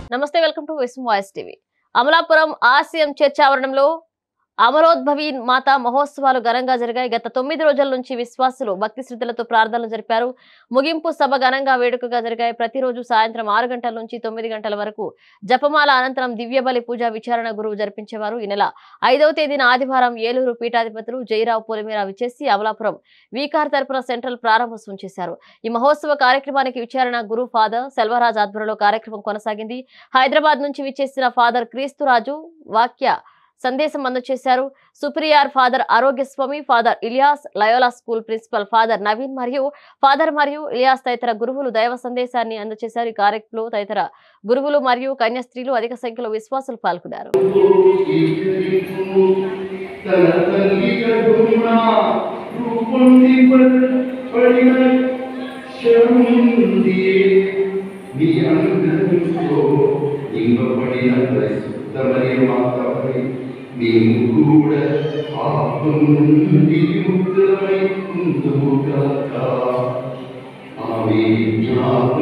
నమస్తే welcome to విస్మ్ voice TV Amalapuram ఆసియం చర్చ్ ఆవరణంలో అమరోద్భవి మాత మహోత్సవాలు ఘనంగా జరిగాయి గత తొమ్మిది రోజుల నుంచి విశ్వాసులు భక్తి శ్రద్ధలతో ప్రార్థనలు జరిపారు ముగింపు సభ ఘనంగా వేడుకగా జరిగాయి ప్రతిరోజు సాయంత్రం ఆరు గంటల నుంచి తొమ్మిది గంటల వరకు జపమాల అనంతరం దివ్యబలి పూజ విచారణ గురువు జరిపించేవారు ఈ నెల ఐదవ తేదీన ఆదివారం ఏలూరు పీఠాధిపతులు జయరావు పొలిమేర విచ్చేసి అమలాపురం వీకార్ తరపున సెంట్రల్ ప్రారంభోత్సవం చేశారు ఈ మహోత్సవ కార్యక్రమానికి విచారణ గురు ఫాదర్ సెల్వరాజ్ ఆధ్వర్యంలో కార్యక్రమం కొనసాగింది హైదరాబాద్ నుంచి విచ్చేసిన ఫాదర్ క్రీస్తురాజు వాక్య సందేశం అందజేశారు superior father Arogyaswamy father Elias Loyola school principal father Naveen మరియు ఫాదర్ మరియు ఇలియాస్ తదితర గురువులు దైవ సందేశాన్ని అందజేశారు ఈ కార్యక్రమంలో తదితర గురువులు మరియు కన్యాస్త్రీలు అధిక సంఖ్యలో విశ్వాసులు పాల్గొన్నారు తన తల్లి గర్భమున రూపొందింపబడిన శరుంది నీ అనుగ్రహంతో నింపబడిన పరిశుద్ధమైన మాతపై మేము కూడా పాపం నుండి ముక్తమై ఉందుగాక ఆమె జ్ఞాపకం